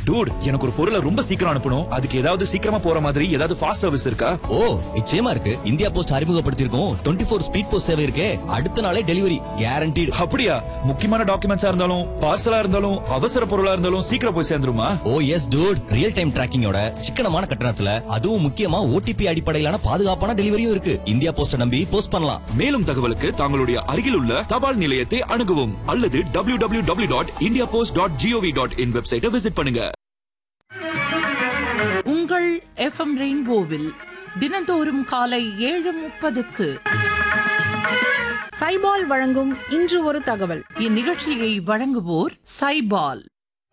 Dude எனக்கு ஒரு பொருளை ரொம்ப சீக்கிரம் அனுப்பணும் அதுக்கு ஏதாவது சீக்கிரமா போற மாதிரி ஏதாவது ஃபாஸ்ட் சர்வீஸ் இருக்கா ஓ நிச்சயமா இருக்கு இந்தியா போஸ்ட் அறிமுகப்படுத்தியிருக்கோம் டுவெண்ட்டி ஃபோர் ஸ்பீட் போஸ்ட் சேவை இருக்கே அடுத்த நாளே டெலிவரி கேரண்டீடு அப்படியா முக்கியமான டாக்குமெண்ட்ஸா இருந்தாலும் பார்சலா இருந்தாலும் அவசர பொருளா இருந்தாலும் சீக்கிரம் போய் சேர்ந்துருமா oh yes dude real time டிராக்கிங்கோட சிக்கனமான கட்டணத்துல அதுவும் முக்கியமா ஓடிபி அடிப்படையிலான பாதுகாப்பான டெலிவரியும் இருக்கு இந்தியா போஸ்ட நம்பி போஸ்ட் பண்ணலாம் மேலும் தகவலுக்கு தங்களுடைய அருகில் உள்ள தபால் நிலையத்தை அணுகவும் அல்லது W W W dot India post dot GOV dot in வெப்சைட்டை விசிட் பண்ணுங்க உங்கள் எஃப்எம் ரெயின்போவில் தினந்தோறும் காலை ஏழு முப்பதுக்கு சைபால் வழங்கும் இன்று ஒரு தகவல் இந்நிகழ்ச்சியை வழங்குவோர் சைபால்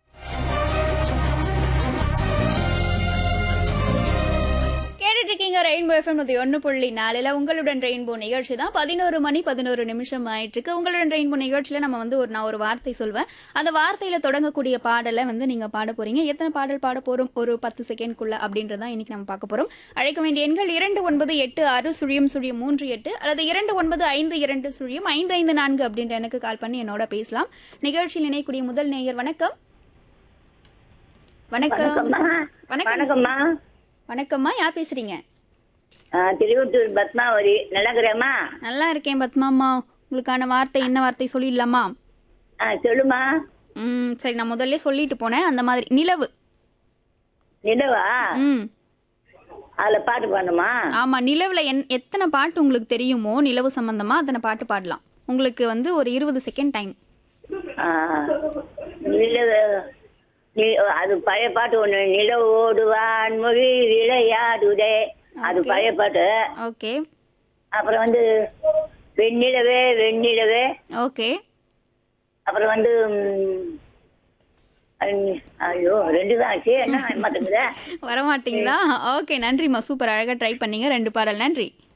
கேட்டுட்டு இருக்கீங்க ரெயின்போ எஃப்எம் நூத்தி ஒன்று புள்ளி நாலுல உங்களுடன் ரெயின்போ நிகழ்ச்சி தான் பதினோரு மணி பதினோரு நிமிஷம் ஆயிட்டு இருக்கு உங்களுடன் ரெயின்போ நிகழ்ச்சியில நம்ம வந்து ஒரு நான் ஒரு வார்த்தை சொல்வேன் அந்த வார்த்தையில தொடங்கக்கூடிய பாடலை வந்து நீங்க பாட போறீங்க எத்தனை பாடல் பாட போறோம் ஒரு பத்து செகண்ட்குள்ள அப்படின்றதான் இன்னைக்கு நம்ம பார்க்க போறோம் அழைக்க வேண்டிய எண்கள் இரண்டு ஒன்பது எட்டு ஆறு சுழியம் சுழியம் மூன்று எட்டு அல்லது இரண்டு ஒன்பது ஐந்து இரண்டு சுழியம் ஐந்து ஐந்து நான்கு அப்படின்ற எனக்கு கால் பண்ணி என்னோட பேசலாம் நிகழ்ச்சியில் இணையக்கூடிய முதல் நேயர் வணக்கம் வணக்கம் வணக்கம் வணக்கம்மா வணக்கம்மா யார் பேசுறீங்க ஆ, திருவொற்றூர் பத்மாவதி நல்லகிறேம்மா நல்லா இருக்கேன் பத்மாம்மா உங்களுக்கான வார்த்தை என்ன வார்த்தை சொல்லிடலாமா ஆ சொல்லுமா ம் சரி நான் முதல்ல சொல்லிட்டு போனேன் அந்த மாதிரி நிலவு நிலவா ம் அதுல பாட்டு பாடணுமா ஆமா நிலவுல என் எத்தனை பாட்டு உங்களுக்கு தெரியுமோ நிலவு சம்பந்தமா அத்தனை பாட்டு பாடலாம் உங்களுக்கு வந்து ஒரு இருபது செகண்ட் டைம் ஆ, நிலவு நி- அது பழைய பாட்டு ஒண்ணு நிலவோடு வான்மொழி விளையாடுதே அது Okay. பழைய பாட்டு ஓகே அப்புறம் வந்து வெண்ணிலவே வெண்ணிலவே ஓகே அப்புறம் வந்து ம், அன்- ஐயோ ரெண்டு தான் ஆச்சு என்ன மாட்டேங்குதே வரமாட்டீங்களா ஓகே நன்றிம்மா சூப்பர் அழகா ட்ரை பண்ணீங்க ரெண்டு பாடல் நன்றி